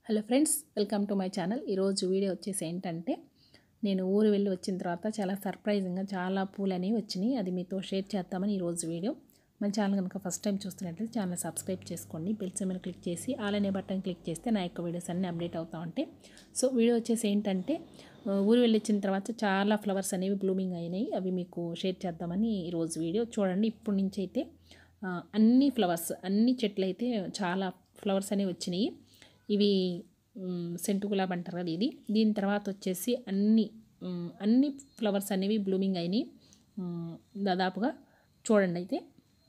hello friends welcome to my channel ఈరోజు video వచ్చేసి ఏంటంటే నేను ఊరు వెళ్ళి వచ్చిన తర్వాత చాలా సర్ప్రైజింగ్గా చాలా పూలు అనేవి వచ్చినాయి అది మీతో షేర్ చేద్దామని ఈరోజు వీడియో మన ఛానల్ కనుక ఫస్ట్ టైం చూస్తున్నట్లయితే ఛానల్ సబ్స్క్రైబ్ చేసుకోండి బెల్ సింబల్ క్లిక్ చేసి ఆల్ అనే బటన్ క్లిక్ చేస్తే నా యొక్క వీడియోస్ అన్నీ అప్డేట్ అవుతూ ఉంటాయి సో వీడియో వచ్చేసి ఏంటంటే ఆ, ఊరు వెళ్ళి వచ్చిన తర్వాత చాలా ఫ్లవర్స్ అనేవి బ్లూమింగ్ అయినాయి అవి మీకు షేర్ చేద్దామని ఈరోజు వీడియో చూడండి ఇప్పటి నుంచి అయితే ఆ, అన్ని ఫ్లవర్స్ అన్ని చెట్లు అయితే చాలా ఫ్లవర్స్ అనేవి వచ్చినాయి ఇవి మ్, సెంటు గులాబ్ అంటారు కదా ఇది దీని తర్వాత వచ్చేసి అన్ని మ్, అన్ని ఫ్లవర్స్ అనేవి బ్లూమింగ్ అయినాయి మ్, దాదాపుగా చూడండి అయితే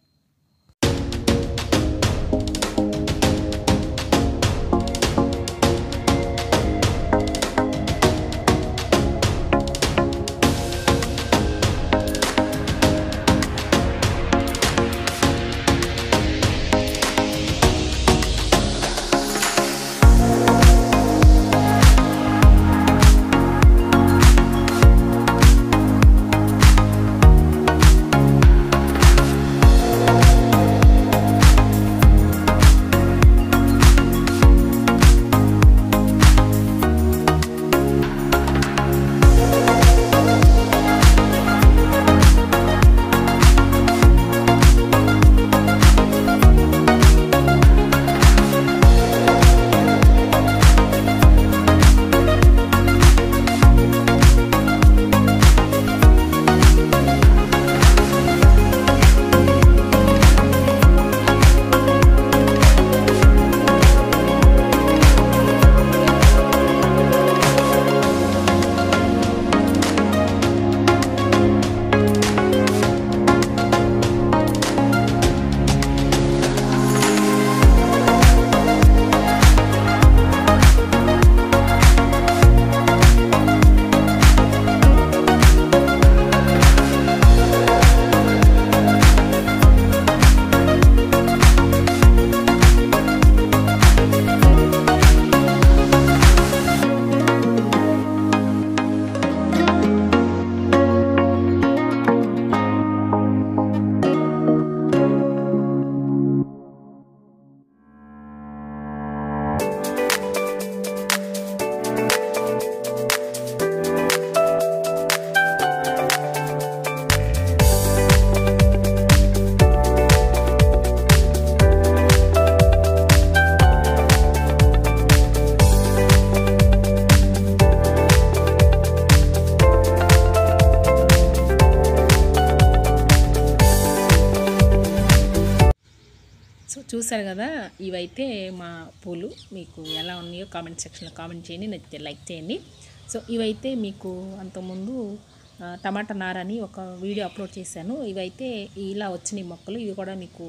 సో చూసారు కదా ఇవైతే మా పూలు మీకు ఎలా ఉన్నాయో కామెంట్ సెక్షన్లో కామెంట్ చేయండి నచ్చితే లైక్ చేయండి సో ఇవైతే మీకు అంతకుముందు ఆ, టమాటా నార అని ఒక వీడియో అప్లోడ్ చేశాను ఇవైతే ఇలా వచ్చినాయి మొక్కలు ఇవి కూడా మీకు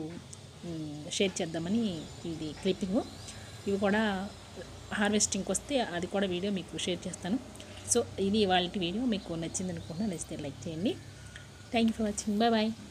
మ్, షేర్ చేద్దామని ఇది క్లిప్పింగ్ ఇవి కూడా హార్వెస్టింగ్కి వస్తే అది కూడా వీడియో మీకు షేర్ చేస్తాను సో ఇది వాళ్ళ వీడియో మీకు నచ్చింది అనుకుంటున్నా నచ్చితే లైక్ చేయండి thank you for watching bye bye